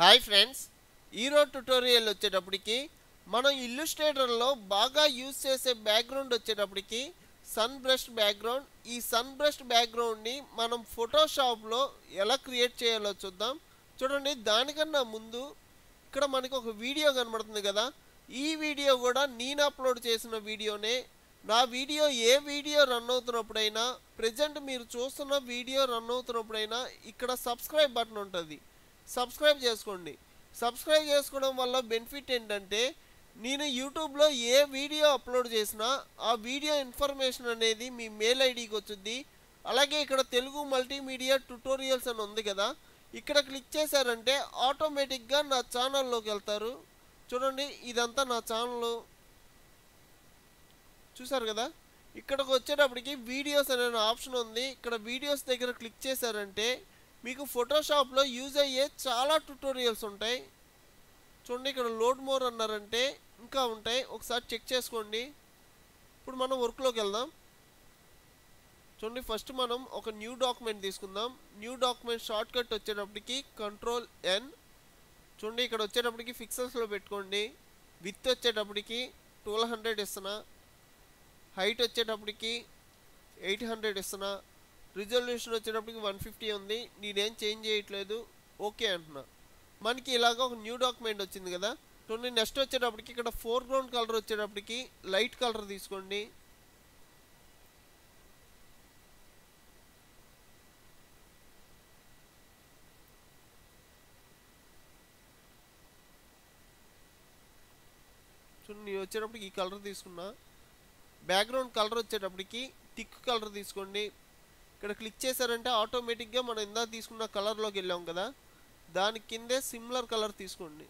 hi friends ఈరోజు tutorial వచ్చేటప్పటికి మనం ఇల్లుస్ట్రేటర్లో బాగా యూజ్ చేసే బ్యాక్గ్రౌండ్ వచ్చేటప్పటికి సన్ బ్రష్ బ్యాక్గ్రౌండ్ ఈ సన్ బ్రష్ బ్యాక్గ్రౌండ్ని మనం ఫోటోషాప్లో ఎలా క్రియేట్ చేయాలో చూద్దాం చూడండి దానికన్నా ముందు ఇక్కడ మనకి ఒక వీడియో కనబడుతుంది కదా ఈ వీడియో కూడా నేను అప్లోడ్ చేసిన వీడియోనే నా వీడియో ఏ వీడియో రన్ అవుతున్నప్పుడైనా ప్రజెంట్ మీరు చూస్తున్న వీడియో రన్ అవుతున్నప్పుడైనా ఇక్కడ సబ్స్క్రైబ్ బటన్ ఉంటుంది సబ్స్క్రైబ్ చేసుకోండి సబ్స్క్రైబ్ చేసుకోవడం వల్ల బెనిఫిట్ ఏంటంటే నేను యూట్యూబ్లో ఏ వీడియో అప్లోడ్ చేసినా ఆ వీడియో ఇన్ఫర్మేషన్ అనేది మీ మెయిల్ ఐడికి వచ్చుద్ది అలాగే ఇక్కడ తెలుగు మల్టీమీడియా ట్యుటోరియల్స్ అని ఉంది కదా ఇక్కడ క్లిక్ చేశారంటే ఆటోమేటిక్గా నా ఛానల్లోకి వెళ్తారు చూడండి ఇదంతా నా ఛానల్ చూసారు కదా ఇక్కడికి వచ్చేటప్పటికి వీడియోస్ అనే ఆప్షన్ ఉంది ఇక్కడ వీడియోస్ దగ్గర క్లిక్ చేశారంటే మీకు ఫోటోషాప్లో యూజ్ అయ్యే చాలా ట్యుటోరియల్స్ ఉంటాయి చూడండి ఇక్కడ లోడ్ మోర్ అన్నారంటే ఇంకా ఉంటాయి ఒకసారి చెక్ చేసుకోండి ఇప్పుడు మనం వర్క్లోకి వెళ్దాం చూడండి ఫస్ట్ మనం ఒక న్యూ డాక్యుమెంట్ తీసుకుందాం న్యూ డాక్యుమెంట్ షార్ట్ కట్ వచ్చేటప్పటికి కంట్రోల్ ఎన్ చూడండి ఇక్కడ వచ్చేటప్పటికి ఫిక్సెల్స్లో పెట్టుకోండి విత్ వచ్చేటప్పటికి ట్వెల్వ్ హండ్రెడ్ ఇస్తున్నా హైట్ వచ్చేటప్పటికి ఎయిట్ హండ్రెడ్ ఇస్తున్నా రిజల్యూషన్ వచ్చేటప్పటికి వన్ ఫిఫ్టీ ఉంది నేనేం చేంజ్ చేయట్లేదు ఓకే అంటున్నా మనకి ఇలాగ ఒక న్యూ డాక్యుమెంట్ వచ్చింది కదా చూడండి నెక్స్ట్ వచ్చేటప్పటికి ఇక్కడ ఫోర్ గ్రౌండ్ కలర్ వచ్చేటప్పటికి లైట్ కలర్ తీసుకోండి చూడండి నేను వచ్చేటప్పటికి ఈ కలర్ తీసుకున్నా బ్యాక్గ్రౌండ్ కలర్ వచ్చేటప్పటికి థిక్ కలర్ తీసుకోండి ఇక్కడ క్లిక్ చేశారంటే ఆటోమేటిక్గా మనం ఇందా తీసుకున్న కలర్లోకి వెళ్ళాం కదా దాని కిందే సిమిలర్ కలర్ తీసుకోండి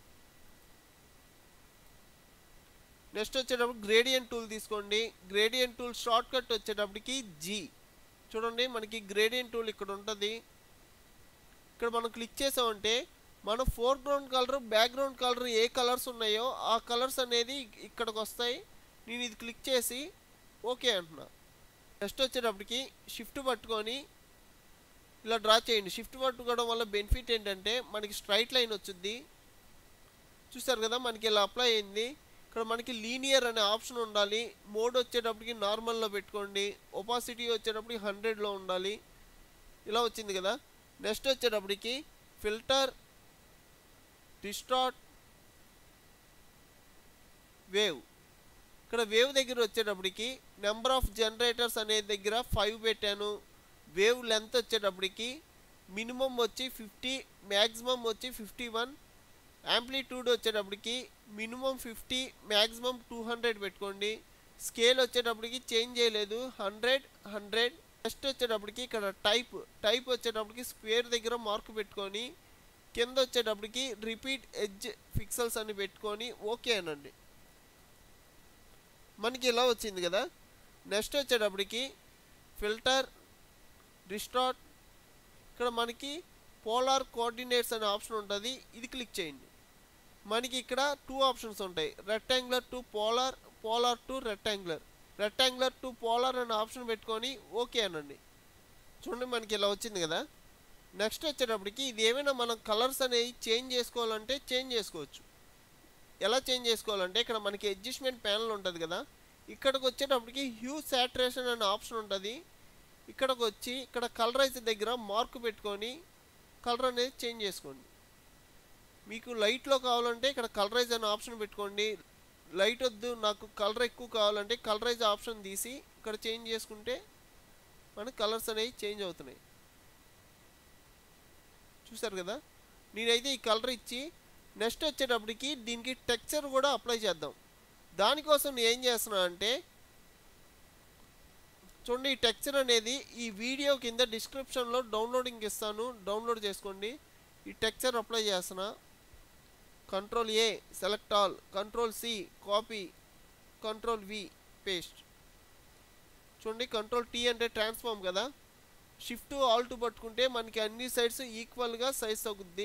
నెక్స్ట్ వచ్చేటప్పుడు గ్రేడియంట్ టూల్ తీసుకోండి గ్రేడియంట్ టూల్ షార్ట్ కట్ వచ్చేటప్పటికి జీ చూడండి మనకి గ్రేడియంట్ టూల్ ఇక్కడ ఉంటుంది ఇక్కడ మనం క్లిక్ చేసామంటే మన ఫోర్గ్రౌండ్ కలర్ బ్యాక్గ్రౌండ్ కలర్ ఏ కలర్స్ ఉన్నాయో ఆ కలర్స్ అనేది ఇక్కడికి వస్తాయి నేను ఇది క్లిక్ చేసి ఓకే అంటున్నా నెక్స్ట్ వచ్చేటప్పటికి షిఫ్ట్ పట్టుకొని ఇలా డ్రా చేయండి షిఫ్ట్ పట్టుకోవడం వల్ల బెనిఫిట్ ఏంటంటే మనకి స్ట్రైట్ లైన్ వచ్చింది చూసారు కదా మనకి ఇలా అప్లై అయింది ఇక్కడ మనకి లీనియర్ అనే ఆప్షన్ ఉండాలి మోడ్ వచ్చేటప్పటికి నార్మల్లో పెట్టుకోండి ఒపాసిటీ వచ్చేటప్పటికి హండ్రెడ్లో ఉండాలి ఇలా వచ్చింది కదా నెక్స్ట్ వచ్చేటప్పటికి ఫిల్టర్ డిస్టార్ట్ వేవ్ ఇక్కడ వేవ్ దగ్గర వచ్చేటప్పటికి నెంబర్ ఆఫ్ జనరేటర్స్ అనే దగ్గర ఫైవ్ పెట్టాను వేవ్ లెంత్ వచ్చేటప్పటికి మినిమం వచ్చి ఫిఫ్టీ మ్యాక్సిమం వచ్చి ఫిఫ్టీ వన్ యాంప్లిట్యూడ్ వచ్చేటప్పటికి minimum fifty maximum two hundred పెట్టుకోండి స్కేల్ వచ్చేటప్పటికి చేంజ్ చేయలేదు హండ్రెడ్ హండ్రెడ్ నెక్స్ట్ వచ్చేటప్పటికి ఇక్కడ టైప్ టైప్ వచ్చేటప్పటికి స్క్వేర్ దగ్గర మార్క్ పెట్టుకొని కింద వచ్చేటప్పటికి రిపీట్ ఎడ్జ్ ఫిక్సల్స్ అని పెట్టుకొని ఓకే అనండి మనకి ఇలా వచ్చింది కదా నెక్స్ట్ వచ్చేటప్పటికి ఫిల్టర్ డిస్టార్ట్ ఇక్కడ మనకి పోలార్ కోఆర్డినేట్స్ అనే ఆప్షన్ ఉంటుంది ఇది క్లిక్ చేయండి మనకి ఇక్కడ టూ ఆప్షన్స్ ఉంటాయి rectangular to polar polar to rectangular rectangular to polar అనే ఆప్షన్ పెట్టుకొని ఓకే అనండి చూడండి మనకి ఇలా వచ్చింది కదా నెక్స్ట్ వచ్చేటప్పటికి ఇది ఏమైనా మనం కలర్స్ అనేవి చేంజ్ చేసుకోవాలంటే చేంజ్ చేసుకోవచ్చు ఎలా చేంజ్ చేసుకోవాలంటే ఇక్కడ మనకి అడ్జస్ట్మెంట్ ప్యానల్ ఉంటుంది కదా ఇక్కడికి వచ్చేటప్పటికి హ్యూ సాచురేషన్ అనే ఆప్షన్ ఉంటుంది ఇక్కడికి వచ్చి ఇక్కడ కలరైజ్ దగ్గర మార్క్ పెట్టుకొని కలర్ అనేది చేంజ్ చేసుకోండి మీకు లైట్లో కావాలంటే ఇక్కడ కలరైజ్ అనే ఆప్షన్ పెట్టుకోండి లైట్ వద్దు నాకు కలర్ ఎక్కువ కావాలంటే కలరైజ్ ఆప్షన్ తీసి ఇక్కడ చేంజ్ చేసుకుంటే మనకి కలర్స్ అనేవి చేంజ్ అవుతున్నాయి చూసారు కదా నేనైతే ఈ కలర్ ఇచ్చి నెక్స్ట్ వచ్చేటప్పటికి దీనికి టెక్చర్ కూడా అప్లై చేద్దాం దానికోసం నేను ఏం చేస్తున్నా అంటే చూడండి ఈ టెక్చర్ అనేది ఈ వీడియో కింద డిస్క్రిప్షన్లో డౌన్లోడింగ్ ఇస్తాను డౌన్లోడ్ చేసుకోండి ఈ టెక్చర్ అప్లై చేస్తున్నా control A select all control C copy control V paste చూడండి కంట్రోల్ టీ అంటే ట్రాన్స్ఫార్మ్ కదా షిఫ్ట్ ఆల్ట్ పట్టుకుంటే మనకి అన్ని సైడ్స్ ఈక్వల్గా సైజ్ తగ్గుద్ది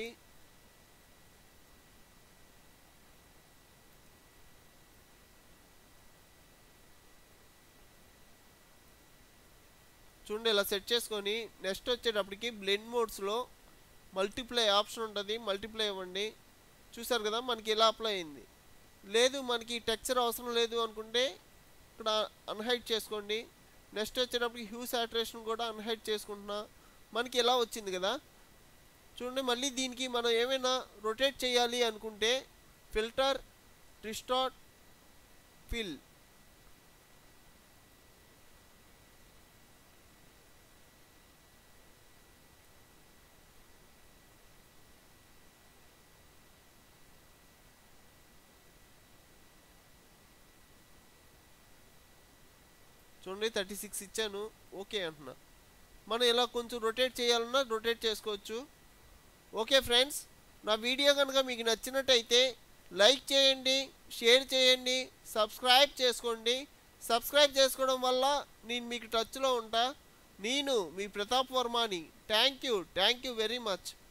చూడండి ఇలా సెట్ చేసుకొని నెక్స్ట్ వచ్చేటప్పటికి బ్లెండ్ మోడ్స్లో మల్టిప్లై ఆప్షన్ ఉంటుంది మల్టిప్లై ఇవ్వండి చూసారు కదా మనకి ఇలా అప్లై అయింది లేదు మనకి టెక్చర్ అవసరం లేదు అనుకుంటే ఇక్కడ అన్హైడ్ చేసుకోండి నెక్స్ట్ వచ్చేటప్పటికి హ్యూ సాచురేషన్ కూడా అన్హైడ్ చేసుకుంటున్నా మనకి ఇలా వచ్చింది కదా చూడండి మళ్ళీ దీనికి మనం ఏమైనా రొటేట్ చేయాలి అనుకుంటే ఫిల్టర్ రిస్టార్ట్ ఫిల్ చూడండి థర్టీ సిక్స్ ఇచ్చాను ఓకే అంటున్నా మనం ఇలా కొంచెం రొటేట్ చేయాలన్నా రొటేట్ చేసుకోవచ్చు ఓకే ఫ్రెండ్స్ నా వీడియో కనుక మీకు నచ్చినట్టయితే లైక్ చేయండి షేర్ చేయండి సబ్స్క్రైబ్ చేసుకోండి సబ్స్క్రైబ్ చేసుకోవడం వల్ల నేను మీకు టచ్లో ఉంటా నేను మీ ప్రతాప్ వర్మని thank you thank you very much